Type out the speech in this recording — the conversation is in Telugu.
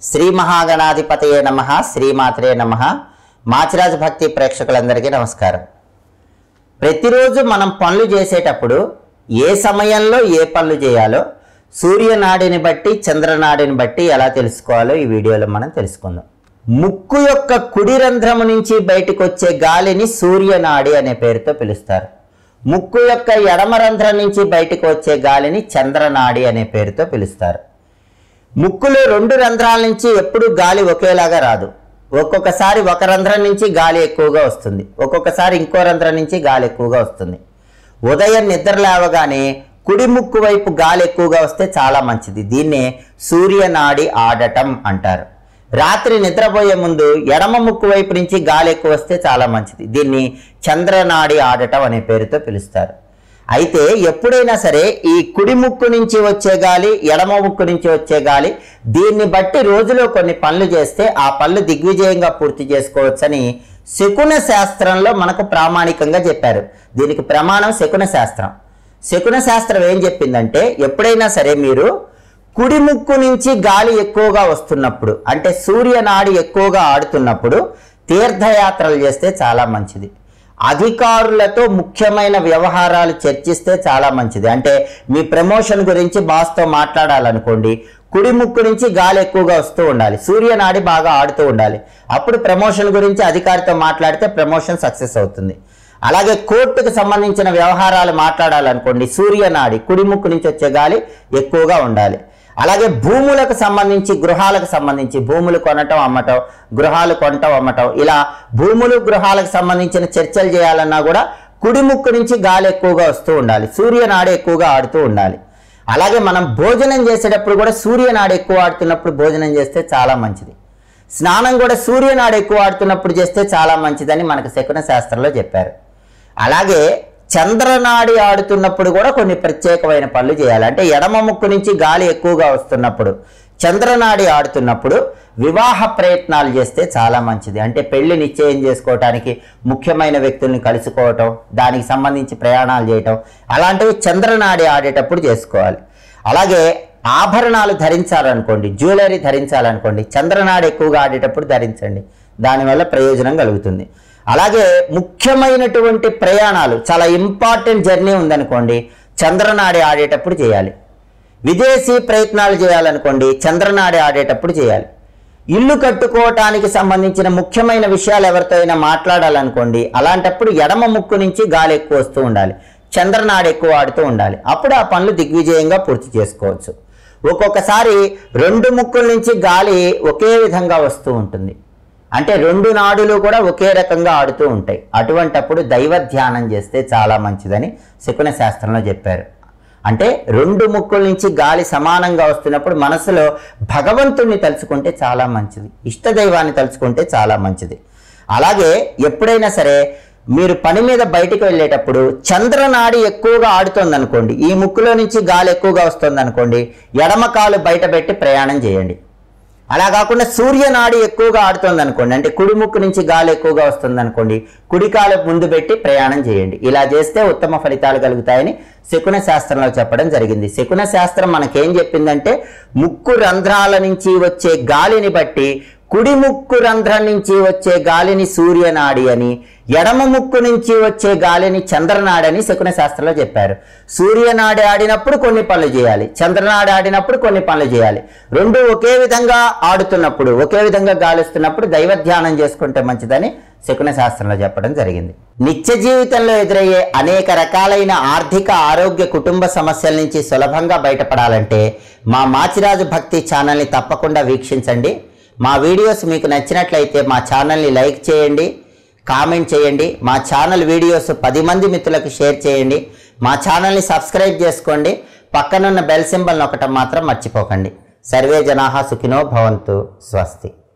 శ్రీ మహాగణాధిపతయే నమ శ్రీమాత్రే నమ మాచిరాజ భక్తి ప్రేక్షకులందరికీ నమస్కారం ప్రతిరోజు మనం పనులు చేసేటప్పుడు ఏ సమయంలో ఏ పనులు చేయాలో సూర్యనాడిని బట్టి చంద్రనాడిని బట్టి ఎలా తెలుసుకోవాలో ఈ వీడియోలో మనం తెలుసుకుందాం ముక్కు యొక్క కుడి రంధ్రము నుంచి బయటకు వచ్చే గాలిని సూర్యనాడి అనే పేరుతో పిలుస్తారు ముక్కు యొక్క ఎడమ రంధ్రం నుంచి బయటకు వచ్చే గాలిని చంద్రనాడి అనే పేరుతో పిలుస్తారు ముక్కులో రెండు రంధ్రాల నుంచి ఎప్పుడు గాలి ఒకేలాగా రాదు ఒక్కొక్కసారి ఒక రంధ్రం నుంచి గాలి ఎక్కువగా వస్తుంది ఒక్కొక్కసారి ఇంకో రంధ్రం నుంచి గాలి ఎక్కువగా వస్తుంది ఉదయం నిద్ర లేవగానే కుడి ముక్కు వైపు గాలి ఎక్కువగా వస్తే చాలా మంచిది దీన్నే సూర్యనాడి ఆడటం అంటారు రాత్రి నిద్రపోయే ముందు ఎడమ ముక్కు వైపు నుంచి గాలి ఎక్కువ వస్తే చాలా మంచిది దీన్ని చంద్రనాడి ఆడటం అనే పేరుతో పిలుస్తారు అయితే ఎప్పుడైనా సరే ఈ కుడి ముక్కు నుంచి వచ్చే గాలి ఎడమ ముక్కు నుంచి వచ్చే గాలి దీన్ని బట్టి రోజులో కొన్ని పనులు చేస్తే ఆ పనులు దిగ్విజయంగా పూర్తి చేసుకోవచ్చని శకున శాస్త్రంలో మనకు ప్రామాణికంగా చెప్పారు దీనికి ప్రమాణం శకున శాస్త్రం శకున శాస్త్రం ఏం చెప్పిందంటే ఎప్పుడైనా సరే మీరు కుడి ముక్కు నుంచి గాలి ఎక్కువగా వస్తున్నప్పుడు అంటే సూర్యనాడి ఎక్కువగా ఆడుతున్నప్పుడు తీర్థయాత్రలు చేస్తే చాలా మంచిది అధికారులతో ముఖ్యమైన వ్యవహారాలు చర్చిస్తే చాలా మంచిది అంటే మీ ప్రమోషన్ గురించి బాస్తో మాట్లాడాలనుకోండి కుడి ముక్కు నుంచి గాలి ఎక్కువగా వస్తూ ఉండాలి సూర్యనాడి బాగా ఆడుతూ ఉండాలి అప్పుడు ప్రమోషన్ గురించి అధికారితో మాట్లాడితే ప్రమోషన్ సక్సెస్ అవుతుంది అలాగే కోర్టుకు సంబంధించిన వ్యవహారాలు మాట్లాడాలనుకోండి సూర్యనాడి కుడి ముక్కు నుంచి వచ్చే గాలి ఎక్కువగా ఉండాలి అలాగే భూములకు సంబంధించి గృహాలకు సంబంధించి భూములు కొనటం అమ్మటం గృహాలు కొనటం అమ్మటం ఇలా భూములు గృహాలకు సంబంధించిన చర్చలు చేయాలన్నా కూడా కుడి ముక్కు నుంచి గాలి ఎక్కువగా వస్తూ ఉండాలి సూర్యనాడి ఎక్కువగా ఆడుతూ ఉండాలి అలాగే మనం భోజనం చేసేటప్పుడు కూడా సూర్యనాడి ఎక్కువ ఆడుతున్నప్పుడు భోజనం చేస్తే చాలా మంచిది స్నానం కూడా సూర్యనాడు ఎక్కువ ఆడుతున్నప్పుడు చేస్తే చాలా మంచిదని మనకు శకున శాస్త్రంలో చెప్పారు అలాగే చంద్రనాడి ఆడుతున్నప్పుడు కూడా కొన్ని ప్రత్యేకమైన పనులు చేయాలి అంటే ఎడమ ముక్కు నుంచి గాలి ఎక్కువగా వస్తున్నప్పుడు చంద్రనాడి ఆడుతున్నప్పుడు వివాహ ప్రయత్నాలు చేస్తే చాలా మంచిది అంటే పెళ్లి నిశ్చయం చేసుకోవటానికి ముఖ్యమైన వ్యక్తుల్ని కలుసుకోవటం దానికి సంబంధించి ప్రయాణాలు చేయటం అలాంటివి చంద్రనాడి ఆడేటప్పుడు చేసుకోవాలి అలాగే ఆభరణాలు ధరించాలనుకోండి జ్యువెలరీ ధరించాలనుకోండి చంద్రనాడు ఎక్కువగా ఆడేటప్పుడు ధరించండి దానివల్ల ప్రయోజనం కలుగుతుంది అలాగే ముఖ్యమైనటువంటి ప్రయాణాలు చాలా ఇంపార్టెంట్ జర్నీ ఉందనుకోండి చంద్రనాడి ఆడేటప్పుడు చేయాలి విదేశీ ప్రయత్నాలు చేయాలనుకోండి చంద్రనాడి ఆడేటప్పుడు చేయాలి ఇల్లు కట్టుకోవటానికి సంబంధించిన ముఖ్యమైన విషయాలు ఎవరితో అయినా మాట్లాడాలనుకోండి అలాంటప్పుడు ఎడమ ముక్కు నుంచి గాలి ఎక్కువ వస్తూ ఉండాలి చంద్రనాడు ఎక్కువ ఆడుతూ ఉండాలి అప్పుడు ఆ పనులు దిగ్విజయంగా పూర్తి చేసుకోవచ్చు ఒక్కొక్కసారి రెండు ముక్కుల నుంచి గాలి ఒకే విధంగా వస్తూ ఉంటుంది అంటే రెండు నాడులు కూడా ఒకే రకంగా ఆడుతూ ఉంటాయి అటువంటప్పుడు దైవ ధ్యానం చేస్తే చాలా మంచిదని శకున శాస్త్రంలో చెప్పారు అంటే రెండు ముక్కుల నుంచి గాలి సమానంగా వస్తున్నప్పుడు మనసులో భగవంతుణ్ణి తలుచుకుంటే చాలా మంచిది ఇష్టదైవాన్ని తలుచుకుంటే చాలా మంచిది అలాగే ఎప్పుడైనా సరే మీరు పని మీద బయటికి వెళ్ళేటప్పుడు చంద్రనాడి ఎక్కువగా ఆడుతుంది అనుకోండి ఈ ముక్కులో నుంచి గాలి ఎక్కువగా వస్తుంది అనుకోండి ఎడమ కాలు బయట పెట్టి ప్రయాణం చేయండి అలా కాకుండా సూర్యనాడి ఎక్కువగా ఆడుతుంది అనుకోండి అంటే కుడి ముక్కు నుంచి గాలి ఎక్కువగా వస్తుంది అనుకోండి కుడికాలు ముందు పెట్టి ప్రయాణం చేయండి ఇలా చేస్తే ఉత్తమ ఫలితాలు కలుగుతాయని శకున శాస్త్రంలో చెప్పడం జరిగింది శకున శాస్త్రం మనకేం చెప్పిందంటే ముక్కు రంధ్రాల నుంచి వచ్చే గాలిని బట్టి కుడి ముక్కు రంధ్రం నుంచి వచ్చే గాలిని సూర్యనాడి అని ఎడమ ముక్కు నుంచి వచ్చే గాలిని చంద్రనాడి అని శకున శాస్త్రంలో చెప్పారు సూర్యనాడి ఆడినప్పుడు కొన్ని పనులు చేయాలి చంద్రనాడి ఆడినప్పుడు కొన్ని పనులు చేయాలి రెండు ఒకే విధంగా ఆడుతున్నప్పుడు ఒకే విధంగా గాలిస్తున్నప్పుడు దైవ ధ్యానం చేసుకుంటే మంచిదని శకున శాస్త్రంలో చెప్పడం జరిగింది నిత్య జీవితంలో ఎదురయ్యే అనేక రకాలైన ఆర్థిక ఆరోగ్య కుటుంబ సమస్యల నుంచి సులభంగా బయటపడాలంటే మా మాచిరాజు భక్తి ఛానల్ని తప్పకుండా వీక్షించండి మా వీడియోస్ మీకు నచ్చినట్లయితే మా ఛానల్ని లైక్ చేయండి కామెంట్ చేయండి మా ఛానల్ వీడియోస్ పది మంది మిత్రులకు షేర్ చేయండి మా ఛానల్ని సబ్స్క్రైబ్ చేసుకోండి పక్కనున్న బెల్ సింబల్ నొక్కటం మాత్రం మర్చిపోకండి సర్వే జనాహ సుఖినో భవంతు స్వస్తి